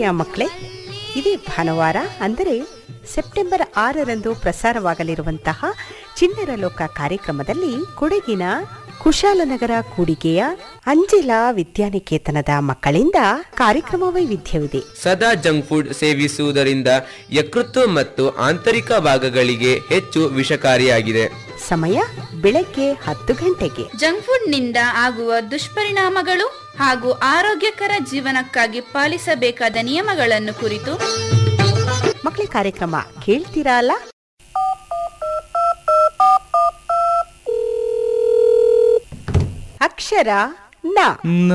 ಪ್ರಿಯ ಮಕ್ಕಳೇ ಇದೇ ಭಾನುವಾರ ಅಂದರೆ ಸೆಪ್ಟೆಂಬರ್ ಆರರಂದು ಪ್ರಸಾರವಾಗಲಿರುವಂತಹ ಚಿಣ್ಣರ ಲೋಕ ಕಾರ್ಯಕ್ರಮದಲ್ಲಿ ಕೊಡಗಿನ ಕುಶಾಲನಗರ ಕೂಡಿಗೆಯ ಅಂಜೆಲಾ ವಿದ್ಯಾನಿಕೇತನದ ಮಕ್ಕಳಿಂದ ಕಾರ್ಯಕ್ರಮ ವೈವಿಧ್ಯವಿದೆ ಸದಾ ಜಂಕ್ ಫುಡ್ ಸೇವಿಸುವುದರಿಂದ ಯಕೃತ್ತು ಮತ್ತು ಆಂತರಿಕ ಭಾಗಗಳಿಗೆ ಹೆಚ್ಚು ವಿಷಕಾರಿಯಾಗಿದೆ ಸಮಯ ಬೆಳಗ್ಗೆ ಹತ್ತು ಗಂಟೆಗೆ ಜಂಕ್ ಫುಡ್ ನಿಂದ ಆಗುವ ದುಷ್ಪರಿಣಾಮಗಳು ಹಾಗೂ ಆರೋಗ್ಯಕರ ಜೀವನಕ್ಕಾಗಿ ಪಾಲಿಸಬೇಕಾದ ನಿಯಮಗಳನ್ನು ಕುರಿತು ಮಕ್ಕಳ ಕಾರ್ಯಕ್ರಮ ಕೇಳ್ತೀರಾ ಅಲ್ಲ ಅಕ್ಷರ ನ